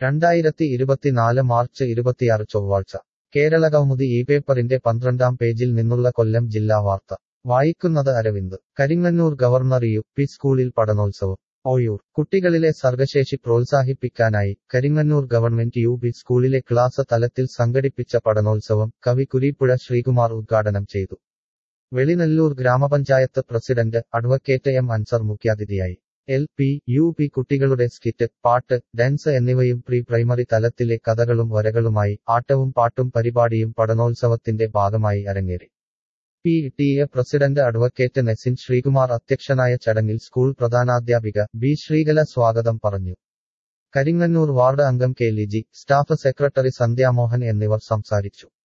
രണ്ടായിരത്തി ഇരുപത്തിനാല് മാർച്ച് ഇരുപത്തിയാറ് ചൊവ്വാഴ്ച കേരള കൗമുദി ഈ പേപ്പറിന്റെ പന്ത്രണ്ടാം പേജിൽ നിന്നുള്ള കൊല്ലം ജില്ലാ വാർത്ത വായിക്കുന്നത് Aravind Karingannoor governor U P സ്കൂളിൽ പഠനോത്സവം ഓയൂർ കുട്ടികളിലെ സർഗശേഷി പ്രോത്സാഹിപ്പിക്കാനായി കരിങ്ങന്നൂർ ഗവൺമെന്റ് യു പി സ്കൂളിലെ ക്ലാസ് തലത്തിൽ സംഘടിപ്പിച്ച പഠനോത്സവം കവി കുരീപ്പുഴ ശ്രീകുമാർ ഉദ്ഘാടനം ചെയ്തു വെളിനല്ലൂർ ഗ്രാമപഞ്ചായത്ത് പ്രസിഡന്റ് അഡ്വക്കേറ്റ് എം അൻസർ മുഖ്യാതിഥിയായി എൽ പി യു പി കുട്ടികളുടെ സ്കിറ്റ് പാട്ട് ഡാൻസ് എന്നിവയും പ്രീ പ്രൈമറി തലത്തിലെ കഥകളും വരകളുമായി ആട്ടവും പാട്ടും പരിപാടിയും പഠനോത്സവത്തിന്റെ ഭാഗമായി അരങ്ങേറി P T A president advocate Nesin Sreekumar അധ്യക്ഷനായ ചടങ്ങിൽ സ്കൂൾ പ്രധാനാധ്യാപിക ബി ശ്രീകല സ്വാഗതം പറഞ്ഞു കരിങ്ങന്നൂർ വാർഡ് അംഗം K Liji staff secretary Sandhyamohan എന്നിവർ സംസാരിച്ചു